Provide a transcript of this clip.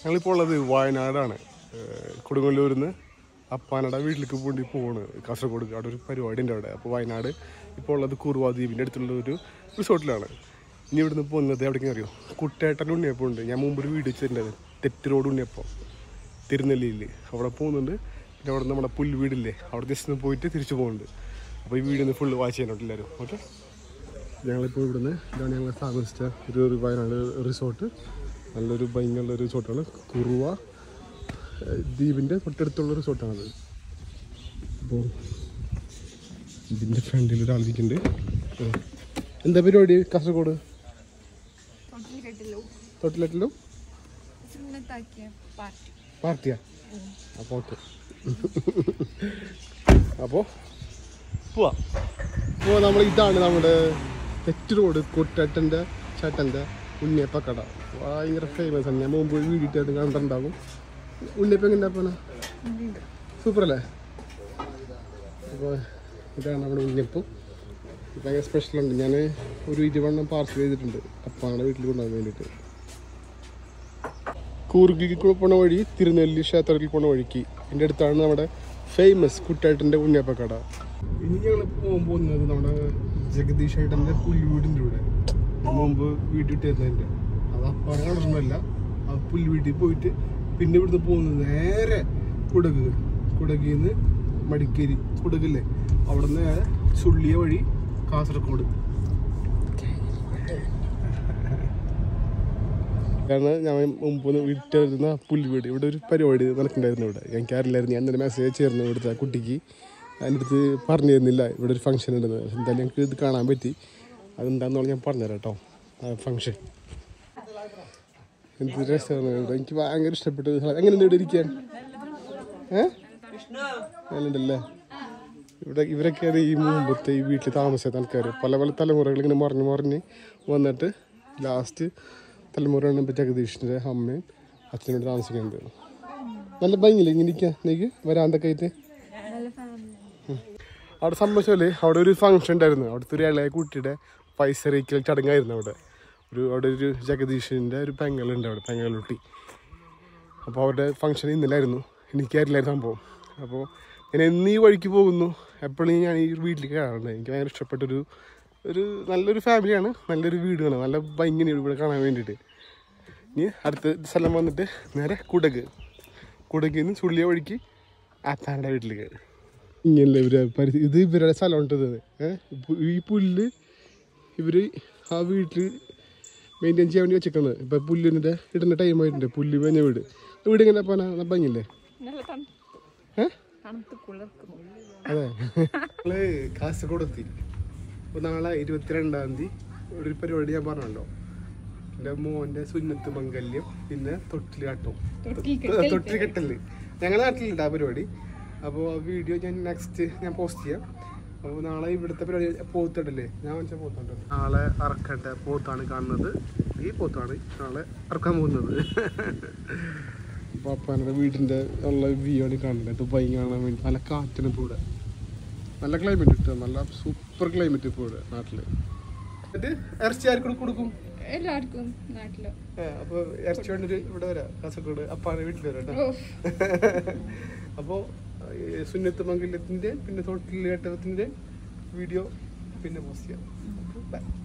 ഞങ്ങളിപ്പോൾ ഉള്ളത് വയനാടാണ് ഏഹ് കൊടുങ്ങല്ലൂരിൽ നിന്ന് അപ്പാനയുടെ വീട്ടിലേക്ക് വേണ്ടി പോവാണ് കാസർഗോഡ് അവിടെ ഒരു പരിപാടി ഉണ്ട് അവിടെ അപ്പോൾ വയനാട് ഇപ്പോൾ ഉള്ളത് കുറുവാ ദ്വീപിൻ്റെ അടുത്തുള്ള ഒരു റിസോർട്ടിലാണ് ഇനി ഇവിടുന്ന് പോകുന്നത് എവിടേക്കും അറിയോ കുട്ടേട്ടൻ ഉണ്ണിയപ്പം ഉണ്ട് ഞാൻ മുമ്പ് ഒരു വീഡിയോ വെച്ചിട്ടുണ്ടായിരുന്നു തെറ്റ് റോഡ് ഉണ്ണിയപ്പം തിരുനെല്ലിയിൽ അവിടെ പോകുന്നുണ്ട് പിന്നെ അവിടെ നമ്മുടെ പുൽവീടില്ലേ അവിടെ ജസ്റ്റ് ഒന്ന് പോയിട്ട് തിരിച്ചു പോകുന്നുണ്ട് അപ്പോൾ ഈ വീഡിയോ ഒന്ന് ഫുള്ള് വാച്ച് ചെയ്യാനുണ്ട് എല്ലാവരും ഓക്കെ ഞങ്ങളിപ്പോൾ ഇവിടുന്ന് ഇതാണ് ഞങ്ങൾ താമസിച്ച ഒരു ഒരു വയനാട് റിസോർട്ട് നല്ലൊരു ഭംഗിയുള്ള ഒരു റിസോർട്ടാണ് കുറുവ ഏഹ്, ദ്വീപിൻ്റെ തൊട്ടടുത്തുള്ള റിസോർട്ടാണത് അപ്പോൾ ഇതിൻ്റെ ഫ്രണ്ടിൽ ഒരാളിരിക്കുന്നുണ്ട് ഏഹ്. എന്താ പരിപാടി കാസർഗോഡ് തൊട്ടിൽക്കെട്ടിലോ തൊട്ടിലെട്ടിലും സുന്നത്താക്കിയ പാർട്ടി പാർട്ടിയാ അപ്പോൾ ഓക്കെ അപ്പോൾ പോവാ അപ്പോൾ നമ്മൾ ഇതാണ് നമ്മുടെ തെറ്റ് റോഡ് കൊട്ടേട്ടൻ്റെ ചേട്ടൻ്റെ ഉണ്ണിയപ്പക്കട ഭയങ്കര ഫേമസ് ആണ് ഞാൻ മുമ്പ് വീഡിയോ ഇട്ട് കണ്ടിട്ടുണ്ടാകും ഉണ്ണിയപ്പം എങ്ങനെ ഉണ്ടാക്കാനാ സൂപ്പർ അല്ലേ അപ്പോൾ ഇതാണ് നമ്മുടെ ഉണ്ണിയപ്പം ഭയങ്കര സ്പെഷ്യലുണ്ട് ഞാൻ ഒരു ഇരുവണ്ണം പാർസൽ ചെയ്തിട്ടുണ്ട് അപ്പാടെ വീട്ടിൽ കൊണ്ടുപോകാൻ വേണ്ടിയിട്ട് കൂർഗിക്ക് പോണ വഴി തിരുനെല്ലി ക്ഷേത്രത്തിൽ പോണ വഴിക്ക് എൻ്റെ അടുത്താണ് നമ്മുടെ ഫേമസ് കുട്ടേട്ടൻ്റെ ഉണ്ണിയപ്പക്കട ഇനി ഞങ്ങൾ പോകാൻ പോകുന്നത് നമ്മുടെ ജഗദീഷ് ഏട്ടൻ്റെ പുൽവീടിൻ്റെ ഇവിടെ ഞാൻ മുമ്പ് വീട്ടിൽ ഇട്ടിരുന്നതിൻ്റെ അത് അപ്പാടെ കണ്ടിട്ടുണ്ടല്ല ആ പുൽവീട്ടിൽ പോയിട്ട് പിന്നെ ഇവിടുന്ന് പോകുന്നത് നേരെ കുടക് കുടകിൽ നിന്ന് മടിക്കേരി കുടകില്ലേ അവിടെ നിന്ന് നേരെ ചുള്ളിയ വഴി കാസർഗോഡ് കാരണം ഞാൻ മുമ്പ് ഒന്ന് വിട്ടിരുന്ന പുൽവീട് ഇവിടെ ഒരു പരിപാടി നടക്കണ്ടായിരുന്നു ഇവിടെ എനിക്ക് അറിയില്ലായിരുന്നു ഞാൻ എന്തെങ്കിലും മെസ്സേജ് ചേർന്നു ഇവിടുത്തെ ആ കുട്ടിക്ക് അതിൻ്റെ അടുത്ത് പറഞ്ഞു തരുന്നില്ല ഇവിടെ ഒരു ഫംഗ്ഷൻ ഉണ്ടെന്ന് പക്ഷെ എന്തായാലും ഞങ്ങൾക്ക് ഇത് കാണാൻ പറ്റി അതെന്താണെന്നുള്ള ഞാൻ പറഞ്ഞുതരാം കേട്ടോ ആ ഫംഗ്ഷൻ എന്ത് രസമാണ് ഇവിടെ എനിക്ക് ഭയങ്കര ഇഷ്ടപ്പെട്ടു എങ്ങനെയുണ്ട് ഇവിടെ ഇരിക്കാൻ ഏ നല്ലുണ്ടല്ലേ ഇവിടെ ഇവരൊക്കെയാണ് ഈ മുമ്പത്തെ ഈ വീട്ടിൽ താമസിച്ച ആൾക്കാർ പല പല തലമുറകൾ ഇങ്ങനെ മറിഞ്ഞ് മറിഞ്ഞ് വന്നിട്ട് ലാസ്റ്റ് തലമുറയാണ് ഇപ്പോൾ ജഗദീഷിൻ്റെ അമ്മയും അച്ഛനോട് താമസിക്കുന്നത് നല്ല ഭംഗിയില്ല ഇങ്ങനെ ഇരിക്കാൻ നീക്ക് വരാന്തൊക്കെ ആയിട്ട് നല്ല ഫാമിലി അവിടെ സംബന്ധിച്ചാൽ അവിടെ ഒരു ഫംഗ്ഷൻ ഉണ്ടായിരുന്നു അവിടുത്തെ ഒരു ഇളയ കുട്ടിയുടെ പൈസ അറിയിക്കൽ ചടങ്ങായിരുന്നു അവിടെ ഒരു അവിടെ ഒരു ജഗദീഷിൻ്റെ ഒരു പെങ്ങളുണ്ട് അവിടെ പെങ്ങളുട്ടി അപ്പോൾ അവരുടെ ഫംഗ്ഷൻ ഇന്നലായിരുന്നു എനിക്കറിയില്ലായിരുന്നു സംഭവം അപ്പോൾ ഞാൻ എന്നീ വഴിക്ക് പോകുന്നു എപ്പോഴും ഞാൻ ഈ വീട്ടിലേക്ക് കാണുന്നത് എനിക്ക് ഭയങ്കര ഇഷ്ടപ്പെട്ടൊരു ഒരു നല്ലൊരു ഫാമിലിയാണ് നല്ലൊരു വീടാണ് നല്ല ഭംഗിയാണ് ഇവിടെ കാണാൻ വേണ്ടിയിട്ട് ഇനി അടുത്ത സ്ഥലം വന്നിട്ട് നേരെ കുടക് കുടകിൽ നിന്ന് ചുള്ളിയ വഴിക്ക് ആത്താൻ്റെ വീട്ടിലേക്ക് ഇങ്ങനല്ലേ ഇവര് പരിധി ഇത് ഇവരുടെ സ്ഥലമുണ്ട് ഇത് ഏഹ് ഈ പുല്ല് ഇവര് ആ വീട്ടിൽ മെയിൻറ്റെയിൻ ചെയ്യാൻ വേണ്ടി വെച്ചേക്കുന്നത് ഇപ്പൊ പുല്ലിൻ്റെ ഇടുന്ന ടൈം ആയിട്ടുണ്ട് പുല്ല് മേഞ്ഞ വീട് വീട് ഇങ്ങനെ പോകാൻ ഭംഗിയില്ലേ നല്ല തണു- ഏഹ് തണുത്ത് കുളിർക്കുന്നു അതെ നമ്മള് കാസർഗോഡ് എത്തി അപ്പോൾ നാളെ ഇരുപത്തിരണ്ടാം തീയതി ഒരു പരിപാടി ഞാൻ പറഞ്ഞല്ലോ എൻ്റെ മോൻ്റെ സുന്നത്ത് മംഗല്യം പിന്നെ തൊട്ടിലാട്ടം തൊട്ടിൽക്കെട്ടിൽ തൊട്ടിൽക്കെട്ടല് ഞങ്ങളുടെ നാട്ടിലുണ്ട് ആ പരിപാടി അപ്പോൾ ആ വീഡിയോ ഞാൻ നെക്സ്റ്റ് ഞാൻ പോസ്റ്റ് ചെയ്യാം അപ്പോൾ നാളെ ഇവിടുത്തെ പരിപാടി പോത്തുണ്ടല്ലേ ഞാൻ വെച്ചാൽ പോത്തുണ്ട് നാളെ അറക്കട്ട പോത്താണ് കാണുന്നത് ഈ പോത്താണ് നാളെ അറക്കാൻ പോകുന്നത് അപ്പോൾ അപ്പാൻ്റെ വീടിൻ്റെ ഉള്ള വ്യൂ ആണ് കാണുന്നത് ദുബായി കാണാൻ വേണ്ടി നല്ല കാറ്റിന് ഇപ്പോൾ ഇവിടെ നല്ല ക്ലൈമറ്റ് കിട്ടുക നല്ല സൂപ്പർ ക്ലൈമറ്റ് ഇപ്പോൾ ഇവിടെ നാട്ടിൽ എന്നിട്ട് ഇറച്ചി ആർക്കും കൊടുക്കും എല്ലാവർക്കും നാട്ടില് അപ്പോൾ ഇറച്ചി വേണ്ടി ഇവിടെ വരാം കാസർഗോഡ് അപ്പാൻ്റെ വീട്ടിൽ വരാം കേട്ടോ ഓ അപ്പോൾ സുന്നത്ത് മംഗല്യത്തിൻ്റെ പിന്നെ തൊട്ടിൽ കേട്ടത്തിൻ്റെ വീഡിയോ പിന്നെ പോസ്റ്റ് ചെയ്യാം ബൈ